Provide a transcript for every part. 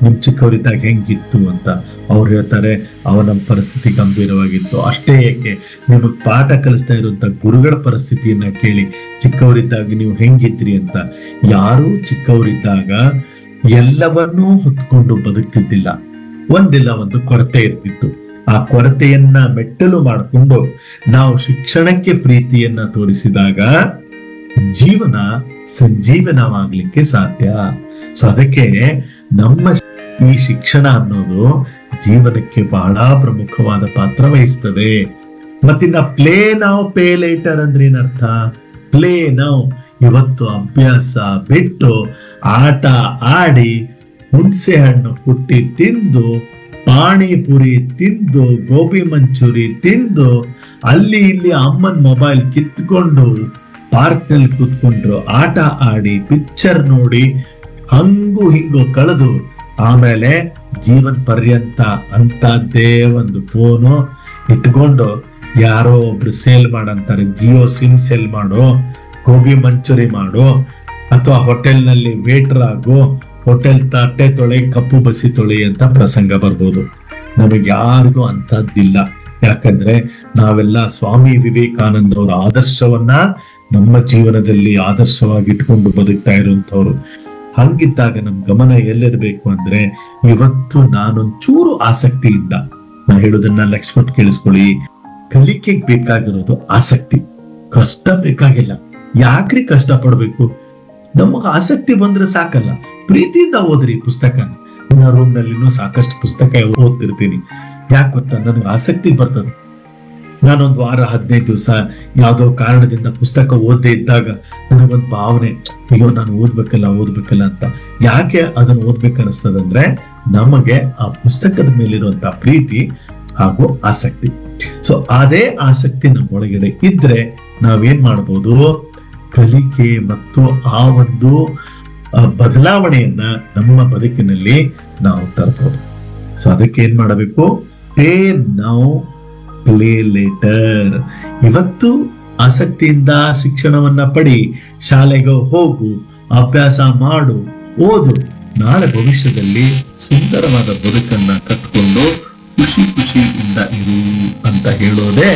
ನಿಮ್ ಚಿಕ್ಕವರಿದ್ದಾಗ ಹೆಂಗಿತ್ತು ಅಂತ ಅವ್ರು ಹೇಳ್ತಾರೆ ಅವನ ಪರಿಸ್ಥಿತಿ ಗಂಭೀರವಾಗಿತ್ತು ಅಷ್ಟೇ ಏಕೆ ನಿಮಗ್ ಪಾಠ ಕಲಿಸ್ತಾ ಇರುವಂತ ಗುರುಗಳ ಪರಿಸ್ಥಿತಿಯನ್ನ ಕೇಳಿ ಚಿಕ್ಕವರಿದ್ದಾಗ ನೀವು ಹೆಂಗಿದ್ರಿ ಅಂತ ಯಾರು ಚಿಕ್ಕವರಿದ್ದಾಗ ಎಲ್ಲವನ್ನೂ ಹೊತ್ಕೊಂಡು ಬದುಕ್ತಿದ್ದಿಲ್ಲ ಒಂದಿಲ್ಲ ಒಂದು ಕೊರತೆ ಇರ್ತಿತ್ತು ಆ ಕೊರತೆಯನ್ನ ಮೆಟ್ಟಲು ಮಾಡಿಕೊಂಡು ನಾವು ಶಿಕ್ಷಣಕ್ಕೆ ಪ್ರೀತಿಯನ್ನ ತೋರಿಸಿದಾಗ ಜೀವನ ಸಂಜೀವನವಾಗ್ಲಿಕ್ಕೆ ಸಾಧ್ಯ ಸೊ ಅದಕ್ಕೆ ನಮ್ಮ ಈ ಶಿಕ್ಷಣ ಅನ್ನೋದು ಜೀವನಕ್ಕೆ ಬಹಳ ಪ್ರಮುಖವಾದ ಪಾತ್ರ ವಹಿಸ್ತದೆ ಮತ್ತಿನ್ನ ಪ್ಲೇ ನಾವು ಪೇ ಲೇಟರ್ ಅಂದ್ರೆ ಏನರ್ಥ ಪ್ಲೇ ನಾವು ಇವತ್ತು ಅಭ್ಯಾಸ ಬಿಟ್ಟು ಆಟ ಆಡಿ ಹುಣಸೆ ಹಣ್ಣು ಕುಟ್ಟಿ ತಿಂದು ಪಾಣಿಪುರಿ ತಿಂದು ಗೋಬಿ ಮಂಚೂರಿ ತಿಂದು ಅಲ್ಲಿ ಇಲ್ಲಿ ಅಮ್ಮನ್ ಮೊಬೈಲ್ ಕಿತ್ಕೊಂಡು ಪಾರ್ಕ್ ನಲ್ಲಿ ಕೂತ್ಕೊಂಡ್ರು ಆಟ ಆಡಿ ಪಿಕ್ಚರ್ ನೋಡಿ ಹಂಗು ಹಿಂಗು ಕಳೆದು ಆಮೇಲೆ ಜೀವನ್ ಪರ್ಯಂತ ಅಂತದ್ದೇ ಒಂದು ಫೋನು ಇಟ್ಕೊಂಡು ಯಾರೋ ಒಬ್ರು ಸೇಲ್ ಮಾಡಂತಾರೆ ಜಿಯೋ ಸಿಮ್ ಸೇಲ್ ಮಾಡು ಗೋಬಿ ಮಂಚೂರಿ ಮಾಡು ಅಥವಾ ಹೋಟೆಲ್ನಲ್ಲಿ ವೇಟರ್ ಆಗು ಹೋಟೆಲ್ ತಟ್ಟೆ ತೊಳೆ ಕಪ್ಪು ಬಸಿ ತೊಳೆ ಅಂತ ಪ್ರಸಂಗ ಬರ್ಬೋದು ನಮಗೆ ಯಾರಿಗೂ ಅಂತದ್ದಿಲ್ಲ ಯಾಕಂದ್ರೆ ನಾವೆಲ್ಲ ಸ್ವಾಮಿ ವಿವೇಕಾನಂದ ಅವರ ಆದರ್ಶವನ್ನ ನಮ್ಮ ಜೀವನದಲ್ಲಿ ಆದರ್ಶವಾಗಿ ಇಟ್ಕೊಂಡು ಬದುಕ್ತಾ ಇರುವಂತವ್ರು ಹಂಗಿದ್ದಾಗ ನಮ್ ಗಮನ ಎಲ್ಲಿರ್ಬೇಕು ಅಂದ್ರೆ ಇವತ್ತು ನಾನೊಂಚೂರು ಆಸಕ್ತಿಯಿಂದ ನಾ ಹೇಳೋದನ್ನ ಲಕ್ಷ ಕೊಟ್ಟು ಕೇಳಿಸ್ಕೊಳ್ಳಿ ಕಲಿಕೆಗೆ ಬೇಕಾಗಿರೋದು ಆಸಕ್ತಿ ಕಷ್ಟ ಬೇಕಾಗಿಲ್ಲ ಯಾಕ್ರಿ ಕಷ್ಟ ಪಡ್ಬೇಕು ನಮಗ ಆಸಕ್ತಿ ಬಂದ್ರೆ ಸಾಕಲ್ಲ ಪ್ರೀತಿಯಿಂದ ಓದ್ರಿ ಪುಸ್ತಕ ನನ್ನ ರೂಮ್ ನಲ್ಲಿನೂ ಸಾಕಷ್ಟು ಪುಸ್ತಕ ಓದ್ತಿರ್ತೀನಿ ಯಾಕೆ ಗೊತ್ತಾ ನನಗೆ ಆಸಕ್ತಿ ಬರ್ತದೆ ನಾನೊಂದು ವಾರ ಹದಿನೈದು ದಿವಸ ಯಾವ್ದೋ ಕಾರಣದಿಂದ ಪುಸ್ತಕ ಓದದೇ ಇದ್ದಾಗ ನನಗೊಂದು ಭಾವನೆ ಅಯ್ಯೋ ನಾನು ಓದ್ಬೇಕಲ್ಲ ಓದ್ಬೇಕಲ್ಲ ಅಂತ ಯಾಕೆ ಅದನ್ನು ಓದ್ಬೇಕನ್ನಿಸ್ತದಂದ್ರೆ ನಮಗೆ ಆ ಪುಸ್ತಕದ ಮೇಲಿರುವಂತ ಪ್ರೀತಿ ಹಾಗೂ ಆಸಕ್ತಿ ಸೊ ಅದೇ ಆಸಕ್ತಿ ನಮ್ಮ ಒಳಗಡೆ ಇದ್ರೆ ನಾವೇನ್ ಮಾಡ್ಬೋದು ಕಲಿಕೆ ಮತ್ತು ಆ ಒಂದು ಆ, ಬದಲಾವಣೆಯನ್ನ ನಮ್ಮ ಬದುಕಿನಲ್ಲಿ ನಾವು ತರಬಹುದು ಸೊ ಅದಕ್ಕೆ ಏನ್ ಮಾಡಬೇಕು ಪೇ ನಾವು ಪ್ಲೇ ಲೇಟರ್ ಇವತ್ತು ಆಸಕ್ತಿಯಿಂದ ಶಿಕ್ಷಣವನ್ನ ಪಡಿ ಶಾಲೆಗೆ ಹೋಗು ಅಭ್ಯಾಸ ಮಾಡು ಓದು ನಾಳೆ ಭವಿಷ್ಯದಲ್ಲಿ ಸುಂದರವಾದ ಬದುಕನ್ನ ಕಟ್ಕೊಂಡು ಖುಷಿ ಖುಷಿಯಿಂದ ಇರು ಅಂತ ಹೇಳೋದೇ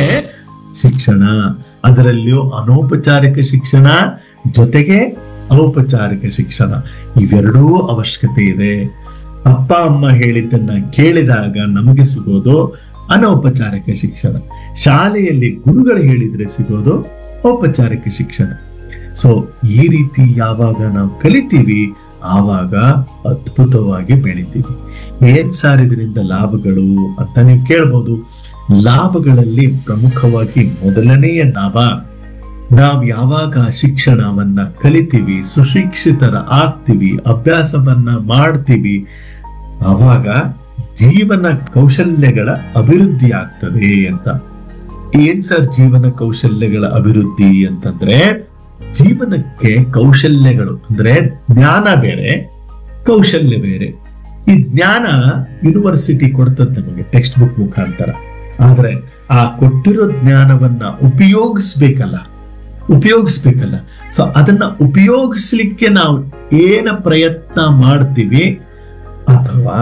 ಶಿಕ್ಷಣ ಅದರಲ್ಲಿಯೂ ಅನೌಪಚಾರಿಕ ಶಿಕ್ಷಣ ಜೊತೆಗೆ ಔಪಚಾರಿಕ ಶಿಕ್ಷಣ ಇವೆರಡೂ ಅವಶ್ಯಕತೆ ಇದೆ ಅಪ್ಪ ಅಮ್ಮ ಹೇಳಿದ್ದನ್ನ ಕೇಳಿದಾಗ ನಮಗೆ ಸಿಗೋದು ಅನೌಪಚಾರಿಕ ಶಿಕ್ಷಣ ಶಾಲೆಯಲ್ಲಿ ಗುರುಗಳು ಹೇಳಿದ್ರೆ ಸಿಗೋದು ಔಪಚಾರಿಕ ಶಿಕ್ಷಣ ಸೊ ಈ ರೀತಿ ಯಾವಾಗ ನಾವು ಕಲಿತೀವಿ ಆವಾಗ ಅದ್ಭುತವಾಗಿ ಬೆಳಿತೀವಿ ಏನ್ ಸಾರ್ ಇದರಿಂದ ಲಾಭಗಳು ಅಂತ ನೀವು ಕೇಳ್ಬೋದು ಲಾಭಗಳಲ್ಲಿ ಪ್ರಮುಖವಾಗಿ ಮೊದಲನೆಯ ಲಾಭ ನಾವ್ ಯಾವಾಗ ಶಿಕ್ಷಣವನ್ನ ಕಲಿತೀವಿ ಸುಶಿಕ್ಷಿತರ ಆಗ್ತೀವಿ ಅಭ್ಯಾಸವನ್ನ ಮಾಡ್ತೀವಿ ಆವಾಗ ಜೀವನ ಕೌಶಲ್ಯಗಳ ಅಭಿವೃದ್ಧಿ ಆಗ್ತದೆ ಅಂತ ಏನ್ ಸರ್ ಜೀವನ ಕೌಶಲ್ಯಗಳ ಅಭಿವೃದ್ಧಿ ಅಂತಂದ್ರೆ ಜೀವನಕ್ಕೆ ಕೌಶಲ್ಯಗಳು ಅಂದ್ರೆ ಜ್ಞಾನ ಬೇರೆ ಕೌಶಲ್ಯ ಬೇರೆ ಈ ಜ್ಞಾನ ಯೂನಿವರ್ಸಿಟಿ ಕೊಡ್ತದೆ ನಮಗೆ ಟೆಕ್ಸ್ಟ್ ಬುಕ್ ಮುಖಾಂತರ ಆದ್ರೆ ಆ ಕೊಟ್ಟಿರೋ ಜ್ಞಾನವನ್ನ ಉಪಯೋಗಿಸ್ಬೇಕಲ್ಲ ಉಪಯೋಗಿಸ್ಬೇಕಲ್ಲ ಸೊ ಅದನ್ನ ಉಪಯೋಗಿಸ್ಲಿಕ್ಕೆ ನಾವು ಏನ ಪ್ರಯತ್ನ ಮಾಡ್ತೀವಿ ಅಥವಾ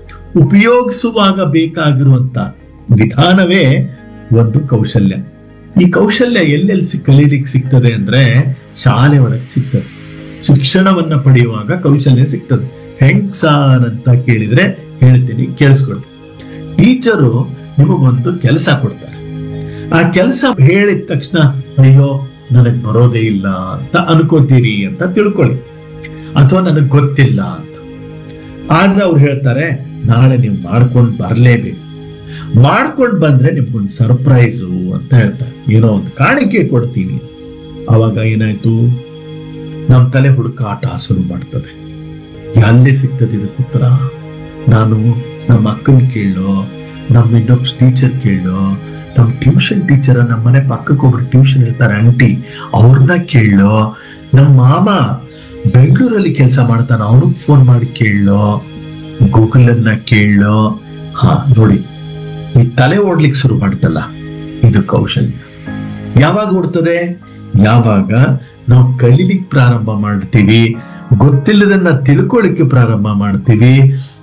ಉಪಯೋಗಿಸುವಾಗ ಬೇಕಾಗಿರುವಂತ ವಿಧಾನವೇ ಒಂದು ಕೌಶಲ್ಯ ಈ ಕೌಶಲ್ಯ ಎಲ್ಲೆಲ್ಲಿ ಸಿಕ್ ಕಲೀಲಿಕ್ಕೆ ಸಿಗ್ತದೆ ಅಂದ್ರೆ ಶಾಲೆ ಒಳಗೆ ಸಿಗ್ತದೆ ಶಿಕ್ಷಣವನ್ನ ಪಡೆಯುವಾಗ ಕೌಶಲ್ಯ ಸಿಗ್ತದೆ ಹೆಂಗ್ ಸಾರ್ ಅಂತ ಕೇಳಿದ್ರೆ ಹೇಳ್ತೀನಿ ಕೇಳಿಸ್ಕೊಳ್ಳಿ ಟೀಚರು ನಿಮಗೊಂದು ಕೆಲಸ ಕೊಡ್ತಾರೆ ಆ ಕೆಲಸ ಹೇಳಿದ ತಕ್ಷಣ ಅಯ್ಯೋ ನನಗ್ ಬರೋದೇ ಇಲ್ಲ ಅಂತ ಅನ್ಕೋತೀರಿ ಅಂತ ತಿಳ್ಕೊಳ್ಳಿ ಅಥವಾ ನನಗ್ ಗೊತ್ತಿಲ್ಲ ಅಂತ ಆದ್ರೆ ಅವ್ರು ಹೇಳ್ತಾರೆ ನಾಳೆ ನೀವು ಮಾಡ್ಕೊಂಡು ಬರ್ಲೇಬೇಕು ಮಾಡ್ಕೊಂಡು ಬಂದ್ರೆ ನಿಮ್ಗೊಂದು ಸರ್ಪ್ರೈಸು ಅಂತ ಹೇಳ್ತಾರೆ ಏನೋ ಒಂದು ಕಾಣಿಕೆ ಕೊಡ್ತೀನಿ ಅವಾಗ ಏನಾಯ್ತು ನಮ್ ತಲೆ ಹುಡುಕಾಟ ಶುರು ಮಾಡ್ತದೆ ಎಲ್ಲಿ ಸಿಗ್ತದೆ ಇದಕ್ಕೆ ಉತ್ತರ ನಾನು ನಮ್ಮ ಅಕ್ಕನ ಕೇಳೋ ನಮ್ಮ ಇನ್ನೊಬ್ಬ ಟೀಚರ್ ಕೇಳೋ ನಮ್ಮ ಟ್ಯೂಷನ್ ಟೀಚರ್ ನಮ್ಮ ಮನೆ ಪಕ್ಕಕ್ಕೆ ಒಬ್ರು ಟ್ಯೂಷನ್ ಇರ್ತಾರೆ ಆಂಟಿ ಅವ್ರನ್ನ ಕೇಳೋ ನಮ್ಮ ಮಾಮ ಬೆಂಗಳೂರಲ್ಲಿ ಕೆಲಸ ಮಾಡ್ತಾನೆ ಅವನಿಗೆ ಫೋನ್ ಮಾಡಿ ಕೇಳೋ ಗೂಗಲ್ ಅನ್ನ ಕೇಳೋ ಹಾ ನೋಡಿ ಈ ತಲೆ ಓಡ್ಲಿಕ್ಕೆ ಶುರು ಮಾಡ್ತಲ್ಲ ಇದು ಕೌಶಲ್ಯ ಯಾವಾಗ ಓಡ್ತದೆ ಯಾವಾಗ ನಾವು ಕಲೀಲಿಕ್ಕೆ ಪ್ರಾರಂಭ ಮಾಡ್ತೀವಿ ಗೊತ್ತಿಲ್ಲದನ್ನ ತಿಳ್ಕೊಳ್ಳಿಕ್ಕೆ ಪ್ರಾರಂಭ ಮಾಡ್ತೀವಿ